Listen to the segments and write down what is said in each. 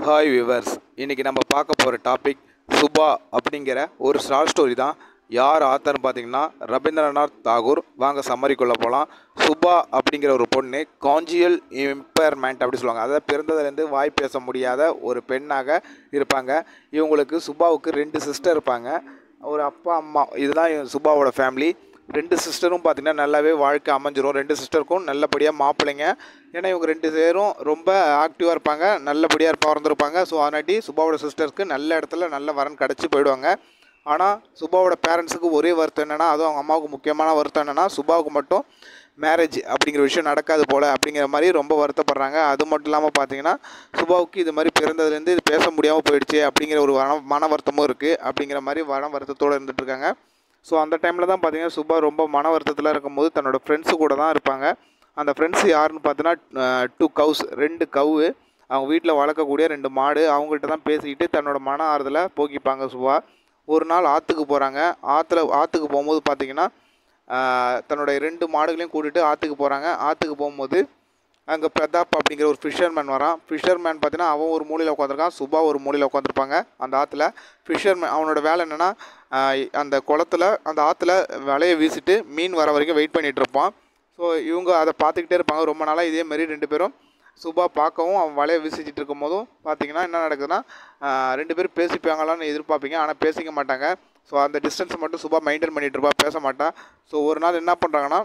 hi viewers இன்றைக்கி நம்ம பார்க்க போகிற டாபிக் சுபா அப்படிங்கிற ஒரு ஷார்ட் ஸ்டோரி தான் யார் ஆத்தர்னு பார்த்தீங்கன்னா ரவீந்திரநாத் தாகூர் வாங்க சம்மரிக்குள்ளே போகலாம் சுபா அப்படிங்கிற ஒரு பொண்ணு காஞ்சியல் இம்பேர்மெண்ட் அப்படி சொல்லுவாங்க அதாவது பிறந்ததுலேருந்து வாய் பேச முடியாத ஒரு பெண்ணாக இருப்பாங்க இவங்களுக்கு சுபாவுக்கு ரெண்டு சிஸ்டர் இருப்பாங்க ஒரு அப்பா அம்மா இதுதான் இவங்க சுபாவோட ஃபேமிலி ரெண்டு சிஸ்டரும் பார்த்தீங்கன்னா நல்லாவே வாழ்க்கை அமைஞ்சிரும் ரெண்டு சிஸ்டருக்கும் நல்லபடியாக மாப்பிள்ளைங்க ஏன்னா இவங்க ரெண்டு பேரும் ரொம்ப ஆக்டிவாக இருப்பாங்க நல்லபடியாக இருப்பா பிறந்திருப்பாங்க ஸோ அதனாட்டி சுபாவோட சிஸ்டருக்கு நல்ல இடத்துல நல்ல வரன் கிடச்சி போயிடுவாங்க ஆனால் சுபாவோட பேரண்ட்ஸுக்கு ஒரே வருத்தம் என்னென்னா அதுவும் அவங்க அம்மாவுக்கு முக்கியமான வருத்தம் என்னென்னா சுபாவுக்கு மட்டும் மேரேஜ் அப்படிங்கிற விஷயம் நடக்காது போல் அப்படிங்கிற மாதிரி ரொம்ப வருத்தப்படுறாங்க அது மட்டும் இல்லாமல் பார்த்தீங்கன்னா சுபாவுக்கு இது மாதிரி பிறந்ததுலேருந்து இது பேச முடியாமல் போயிடுச்சு அப்படிங்கிற ஒரு மன மன வருத்தமும் இருக்குது அப்படிங்கிற மாதிரி மன வருத்தத்தோடு இருந்துட்டு இருக்காங்க ஸோ அந்த டைமில் தான் பார்த்தீங்கன்னா சுபா ரொம்ப மன வருத்தத்தில் இருக்கும்போது தன்னோட ஃப்ரெண்ட்ஸு கூட தான் இருப்பாங்க அந்த ஃப்ரெண்ட்ஸ் யாருன்னு பார்த்தீங்கன்னா டூ கவுஸ் ரெண்டு கவு அவங்க வீட்டில் வளர்க்கக்கூடிய ரெண்டு மாடு அவங்கள்ட்ட தான் பேசிக்கிட்டு தன்னோட மன ஆறுதலை போக்கிப்பாங்க சுபா ஒரு நாள் ஆற்றுக்கு போகிறாங்க ஆற்றுல ஆற்றுக்கு போகும்போது பார்த்தீங்கன்னா ஆஹ், தன்னோட ரெண்டு மாடுகளையும் கூட்டிகிட்டு ஆற்றுக்கு போகிறாங்க ஆற்றுக்கு போகும்போது அங்கே பிரதாப் அப்படிங்கிற ஒரு ஃபிஷர்மேன் வரான் ஃபிஷர்மேன் பார்த்தீங்கன்னா அவன் ஒரு மூலையில் உட்காந்துருக்கான் சுபா ஒரு மூலையில் உட்காந்துருப்பாங்க அந்த ஆற்றுல ஃபிஷர்மேன் அவனோட வேலை என்னென்னா அந்த குளத்துல அந்த ஆற்றுல வலையை வீசிட்டு மீன் வர வரைக்கும் வெயிட் பண்ணிகிட்டு இருப்பான் ஸோ இவங்க அதை பார்த்துக்கிட்டே இருப்பாங்க ரொம்ப நாளாக இதே மாதிரி ரெண்டு பேரும் சுபா பார்க்கவும் அவன் வலையை வீசிச்சிட்டு இருக்கும் போதும் பார்த்தீங்கன்னா என்ன நடக்குதுன்னா ஆஹ் ரெண்டு பேரும் பேசிப்பாங்களான்னு எதிர்பார்ப்பீங்க ஆனால் பேசிக்க மாட்டாங்க ஸோ அந்த டிஸ்டன்ஸை மட்டும் சுபா மெயின்டைன் பண்ணிட்டு இருப்பா பேச மாட்டான் ஸோ ஒரு நாள் என்ன பண்ணுறாங்கன்னா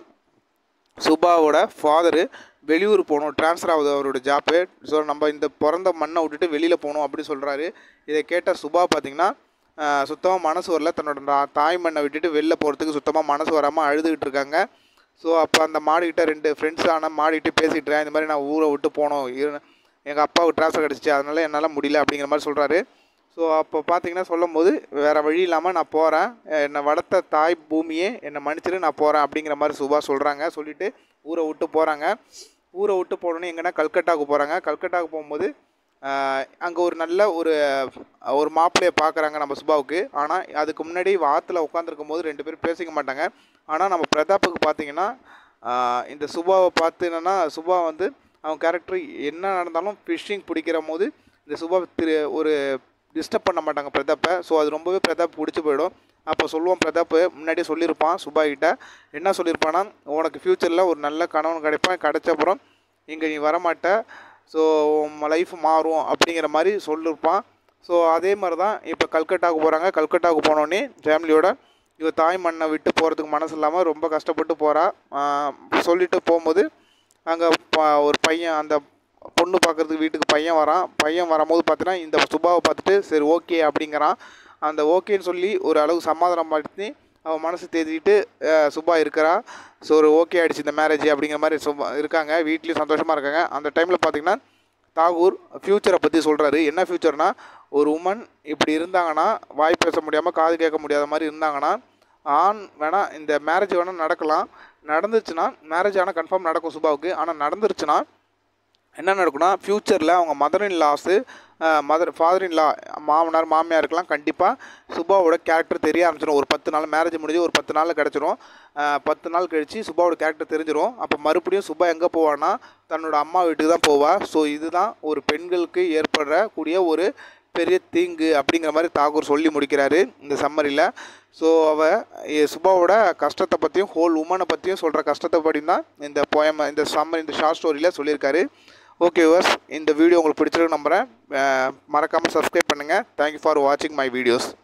சுபாவோட ஃபாதரு வெளியூர் போகணும் ட்ரான்ஸ்ஃபர் ஆகுது அவரோட ஜாப்பு ஸோ நம்ம இந்த பிறந்த மண்ணை விட்டுட்டு வெளியில் போகணும் அப்படின்னு சொல்கிறாரு இதை கேட்ட சுபா பார்த்தீங்கன்னா சுத்தமாக மனசு வரல தன்னோட தா- தாய் மண்ணை விட்டுட்டு வெளில போகிறதுக்கு சுத்தமாக மனசு வராமல் அழுதுகிட்டு இருக்காங்க ஸோ அப்போ அந்த மாடுகிட்ட ரெண்டு ஃப்ரெண்ட்ஸ் ஆனால் மாடுகிட்ட பேசிட்டுறேன் இந்த மாதிரி நான் ஊரை விட்டு போகணும் எங்கள் அப்பாவுக்கு ட்ரான்ஸ்ஃபர் கிடச்சிச்சு அதனால என்னால் முடியல அப்படிங்கிற மாதிரி சொல்கிறாரு ஸோ அப்போ பார்த்தீங்கன்னா சொல்லும் போது வேறு வழி இல்லாமல் நான் போகிறேன் என்னை வளர்த்த தாய் பூமியே என்னை மன்னிச்சிட்டு நான் போகிறேன் அப்படிங்கிற மாதிரி சுபா சொல்கிறாங்க சொல்லிவிட்டு ஊரை விட்டு போகிறாங்க ஊரை விட்டு போனோன்னே எங்கன்னா கல்கட்டாவுக்கு போகிறாங்க கல்கட்டாவுக்கு போகும்போது அங்கே ஒரு நல்ல ஒரு ஒரு மாப்பிள்ளையை பார்க்குறாங்க நம்ம சுபாவுக்கு ஆனால் அதுக்கு முன்னாடி ஆற்றுல உட்காந்துருக்கும் போது ரெண்டு பேரும் பேசிக்க மாட்டாங்க ஆனால் நம்ம பிரதாப்புக்கு பார்த்தீங்கன்னா ஆஹ் இந்த சுபாவை பார்த்து என்னென்னா சுபா வந்து அவன் கேரக்டர் என்ன நடந்தாலும் ஃபிஷ்ஷிங் பிடிக்கிற போது இந்த சுபா திரு ஒரு டிஸ்டர்ப் பண்ண மாட்டாங்க பிரதாப்பை ஸோ அது ரொம்பவே பிரதாப் பிடிச்சி போயிடும் அப்போ சொல்லுவான் பிரதாப் முன்னாடியே சொல்லியிருப்பான் சுபா கிட்ட என்ன சொல்லியிருப்பான்னா உனக்கு ஃப்யூச்சரில் ஒரு நல்ல கணவன் கிடைப்பான் கிடைச்ச அப்புறம் இங்கே நீ வரமாட்ட ஸோ உன் லைஃப் மாறும் அப்படிங்கிற மாதிரி சொல்லியிருப்பான் ஸோ அதே மாதிரி தான் இப்போ கல்கட்டாவுக்கு போகிறாங்க கல்கட்டாவுக்கு போனோடனே ஃபேமிலியோட இவ தாய் மண்ணை விட்டு போகிறதுக்கு மனசு இல்லாமல் ரொம்ப கஷ்டப்பட்டு போகிறா சொல்லிட்டு போகும்போது அங்கே ஒரு பையன் அந்த பொண்ணு பார்க்குறதுக்கு வீட்டுக்கு பையன் வரான் பையன் வரும்போது பார்த்தீங்கன்னா இந்த சுபாவை பார்த்துட்டு சரி ஓகே அப்படிங்கிறான் அந்த ஓகேன்னு சொல்லி ஒரு அளவு சமாதானம் படுத்தி அவன் மனசு தேதிட்டு சுபா இருக்கிறா ஸோ ஒரு ஓகே ஆயிடுச்சு இந்த மேரேஜ் அப்படிங்கிற மாதிரி சுபா இருக்காங்க வீட்லேயும் சந்தோஷமாக இருக்காங்க அந்த டைமில் பார்த்தீங்கன்னா தாகூர் ஃப்யூச்சரை பற்றி சொல்கிறாரு என்ன ஃப்யூச்சர்னா ஒரு உமன் இப்படி இருந்தாங்கன்னா வாய் பேச முடியாமல் காது கேட்க முடியாத மாதிரி இருந்தாங்கன்னா ஆண் வேணால் இந்த மேரேஜ் வேணால் நடக்கலாம் நடந்துச்சுன்னா மேரேஜ் ஆனால் கன்ஃபார்ம் நடக்கும் சுபாவுக்கு ஆனால் நடந்துருச்சுன்னா என்ன நடக்கும்னா ஃப்யூச்சரில் அவங்க mother in laws mother father in law மாமனார் மாமியாருக்கெல்லாம் கண்டிப்பாக சுபாவோட கேரக்டர் தெரிய ஆரம்பிச்சிடும் ஒரு பத்து நாள் மேரேஜ் முடிஞ்சு ஒரு பத்து நாளில் கிடச்சிரும் பத்து நாள் கழித்து சுபாவோட கேரக்டர் தெரிஞ்சிடும் அப்போ மறுபடியும் சுபா எங்கே போவான்னா தன்னோட அம்மா வீட்டுக்கு தான் போவா ஸோ இதுதான் ஒரு பெண்களுக்கு ஏற்படக்கூடிய ஒரு பெரிய தீங்கு அப்படிங்கிற மாதிரி தாகூர் சொல்லி முடிக்கிறாரு இந்த சம்மரியில் ஸோ அவ எ- சுபாவோட கஷ்டத்தை பற்றியும் ஹோல் உமனை பற்றியும் சொல்கிற கஷ்டத்தை பற்றி தான் இந்த போயம் இந்த சம்மர் இந்த ஷார்ட் ஸ்டோரியில் சொல்லியிருக்காரு ஓகே வர்ஸ் இந்த வீடியோ உங்களுக்கு பிடிச்சிருக்கு நம்புகிறேன் மறக்காமல் சப்ஸ்கிரைப் பண்ணுங்கள் தேங்க்யூ ஃபார் வாட்சிங் மை வீடியோஸ்